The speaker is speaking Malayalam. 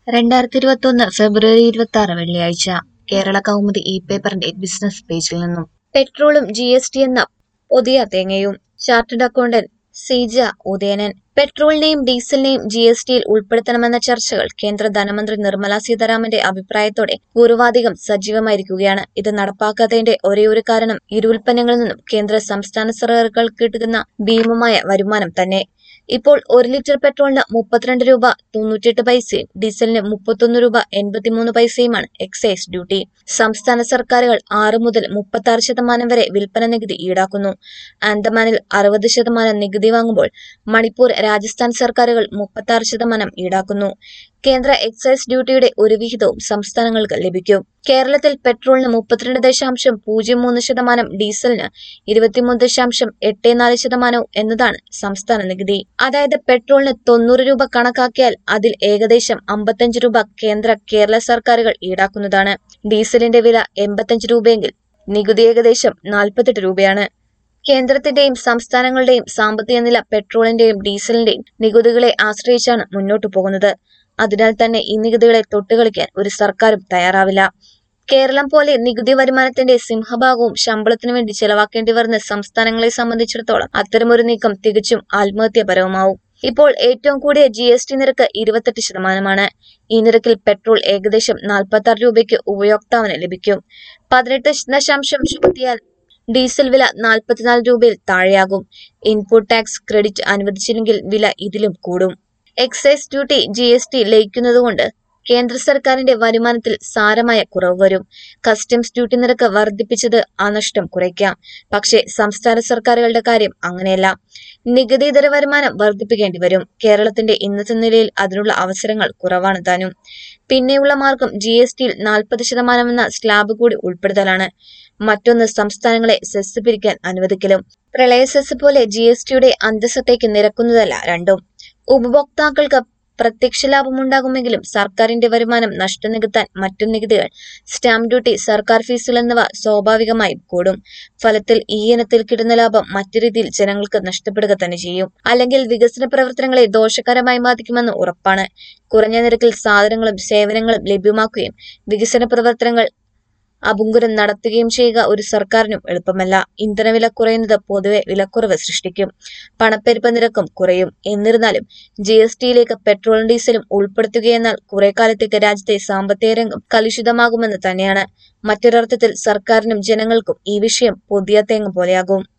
രണ്ടായിരത്തി ഇരുപത്തൊന്ന് ഫെബ്രുവരി ഇരുപത്തി ആറ് വെള്ളിയാഴ്ച കേരള കൗമുദി ഇ പേപ്പറിന്റെ ബിസിനസ് പേജിൽ നിന്നും പെട്രോളും ജി എസ് ടി എന്ന പുതിയ തേങ്ങയും ചാർട്ടേഡ് അക്കൗണ്ടന്റ് സീജ ഉദയനൻ പെട്രോളിനെയും ഡീസലിനെയും ജി എസ് ടിയിൽ ഉൾപ്പെടുത്തണമെന്ന ചർച്ചകൾ കേന്ദ്ര ധനമന്ത്രി നിർമ്മല സീതാരാമന്റെ അഭിപ്രായത്തോടെ പൂർവാധികം സജീവമായിരിക്കുകയാണ് ഇത് നടപ്പാക്കാത്തതിന്റെ ഒരേയൊരു കാരണം ഇരു ഉൽപ്പന്നങ്ങളിൽ നിന്നും കേന്ദ്ര സംസ്ഥാന സർക്കാരുകൾക്ക് കിട്ടുന്ന ഭീമമായ വരുമാനം തന്നെ ഇപ്പോൾ ഒരു ലിറ്റർ പെട്രോളിന് മുപ്പത്തിരണ്ട് രൂപ തൊണ്ണൂറ്റിയെട്ട് പൈസയും ഡീസലിന് മുപ്പത്തൊന്ന് രൂപ എൺപത്തിമൂന്ന് പൈസയുമാണ് എക്സൈസ് ഡ്യൂട്ടി സംസ്ഥാന സർക്കാരുകൾ ആറ് മുതൽ മുപ്പത്തി ആറ് ശതമാനം വരെ വിൽപ്പന നികുതി ഈടാക്കുന്നു ആൻഡമാനിൽ അറുപത് ശതമാനം നികുതി വാങ്ങുമ്പോൾ മണിപ്പൂർ രാജസ്ഥാൻ സർക്കാരുകൾ മുപ്പത്തി ആറ് ശതമാനം ഈടാക്കുന്നു കേന്ദ്ര എക്സൈസ് ഡ്യൂട്ടിയുടെ ഒരു വിഹിതവും സംസ്ഥാനങ്ങൾക്ക് ലഭിക്കും കേരളത്തിൽ പെട്രോളിന് മുപ്പത്തിരണ്ട് ദശാംശം പൂജ്യം മൂന്ന് ശതമാനം ഡീസലിന് ഇരുപത്തിമൂന്ന് ദശാംശം എട്ട് നാല് ശതമാനവും എന്നതാണ് സംസ്ഥാന നികുതി അതായത് പെട്രോളിന് തൊണ്ണൂറ് രൂപ കണക്കാക്കിയാൽ അതിൽ ഏകദേശം അമ്പത്തഞ്ച് രൂപ കേന്ദ്ര കേരള സർക്കാരുകൾ ഈടാക്കുന്നതാണ് ഡീസലിന്റെ വില എൺപത്തഞ്ച് രൂപയെങ്കിൽ നികുതി ഏകദേശം നാൽപ്പത്തെട്ട് രൂപയാണ് കേന്ദ്രത്തിന്റെയും സംസ്ഥാനങ്ങളുടെയും സാമ്പത്തിക നില പെട്രോളിന്റെയും ഡീസലിന്റെയും നികുതികളെ ആശ്രയിച്ചാണ് മുന്നോട്ടു പോകുന്നത് അതിനാൽ തന്നെ ഈ നികുതികളെ തൊട്ടുകളിക്കാൻ ഒരു സർക്കാരും തയ്യാറാവില്ല കേരളം പോലെ നികുതി വരുമാനത്തിന്റെ സിംഹഭാഗവും ശമ്പളത്തിനു വേണ്ടി ചെലവാക്കേണ്ടി വരുന്ന സംസ്ഥാനങ്ങളെ സംബന്ധിച്ചിടത്തോളം അത്തരമൊരു നീക്കം തികച്ചും ആത്മഹത്യാപരവുമാവും ഇപ്പോൾ ഏറ്റവും കൂടിയ ജി എസ് ടി നിരക്ക് ഇരുപത്തെട്ട് ശതമാനമാണ് ഈ നിരക്കിൽ പെട്രോൾ ഏകദേശം നാൽപ്പത്തി ആറ് രൂപയ്ക്ക് ഉപയോക്താവിന് ലഭിക്കും പതിനെട്ട് ദശാംശം ചുമത്തിയാൽ ഡീസൽ വില നാൽപ്പത്തിനാല് രൂപയിൽ താഴെയാകും ഇൻപുട്ട് ടാക്സ് ക്രെഡിറ്റ് അനുവദിച്ചില്ലെങ്കിൽ വില ഇതിലും കൂടും excise duty G S T ലയിക്കുന്നതുകൊണ്ട് കേന്ദ്ര സർക്കാരിന്റെ വരുമാനത്തിൽ സാരമായ കുറവ് വരും കസ്റ്റംസ് ഡ്യൂട്ടി നിരക്ക് വർദ്ധിപ്പിച്ചത് ആ നഷ്ടം കുറയ്ക്കാം പക്ഷേ സംസ്ഥാന സർക്കാരുകളുടെ കാര്യം അങ്ങനെയല്ല നികുതിയിതര വരുമാനം വർദ്ധിപ്പിക്കേണ്ടി വരും കേരളത്തിന്റെ ഇന്നത്തെ നിലയിൽ അതിനുള്ള അവസരങ്ങൾ കുറവാണ് താനും പിന്നെയുള്ള മാർഗം ജി എസ് ടിയിൽ നാൽപ്പത് ശതമാനം എന്ന സ്ലാബ് കൂടി ഉൾപ്പെടുത്തലാണ് മറ്റൊന്ന് സംസ്ഥാനങ്ങളെ സെസ് പിരിക്കാൻ അനുവദിക്കലും പ്രളയ സെസ് പോലെ ജി എസ് ടിയുടെ അന്തസ്സത്തേക്ക് നിരക്കുന്നതല്ല രണ്ടും ഉപഭോക്താക്കൾക്ക് പ്രത്യക്ഷ ലാഭമുണ്ടാകുമെങ്കിലും സർക്കാരിന്റെ വരുമാനം നഷ്ടം നികത്താൻ മറ്റു നികുതികൾ സ്റ്റാമ്പ് ഡ്യൂട്ടി സർക്കാർ ഫീസുകൾ എന്നിവ സ്വാഭാവികമായും കൂടും ഫലത്തിൽ ഈ ഇനത്തിൽ കിട്ടുന്ന ലാഭം മറ്റു രീതിയിൽ ജനങ്ങൾക്ക് നഷ്ടപ്പെടുക തന്നെ ചെയ്യും അല്ലെങ്കിൽ വികസന പ്രവർത്തനങ്ങളെ ദോഷകരമായി ബാധിക്കുമെന്ന് ഉറപ്പാണ് കുറഞ്ഞ നിരക്കിൽ സാധനങ്ങളും സേവനങ്ങളും ലഭ്യമാക്കുകയും വികസന പ്രവർത്തനങ്ങൾ അപുങ്കുരം നടത്തുകയും ചെയ്യുക ഒരു സർക്കാരിനും എളുപ്പമല്ല ഇന്ധനവില കുറയുന്നത് പൊതുവെ വിലക്കുറവ് സൃഷ്ടിക്കും പണപ്പെരുപ്പ നിരക്കും കുറയും എന്നിരുന്നാലും ജി എസ് ടിയിലേക്ക് പെട്രോളും ഡീസലും ഉൾപ്പെടുത്തുകയെന്നാൽ കുറെ കാലത്തേക്ക് രാജ്യത്തെ സാമ്പത്തിക രംഗം കലുഷിതമാകുമെന്ന് തന്നെയാണ് മറ്റൊരർത്ഥത്തിൽ സർക്കാരിനും ജനങ്ങൾക്കും ഈ വിഷയം പുതിയ തേങ്ങ പോലെയാകും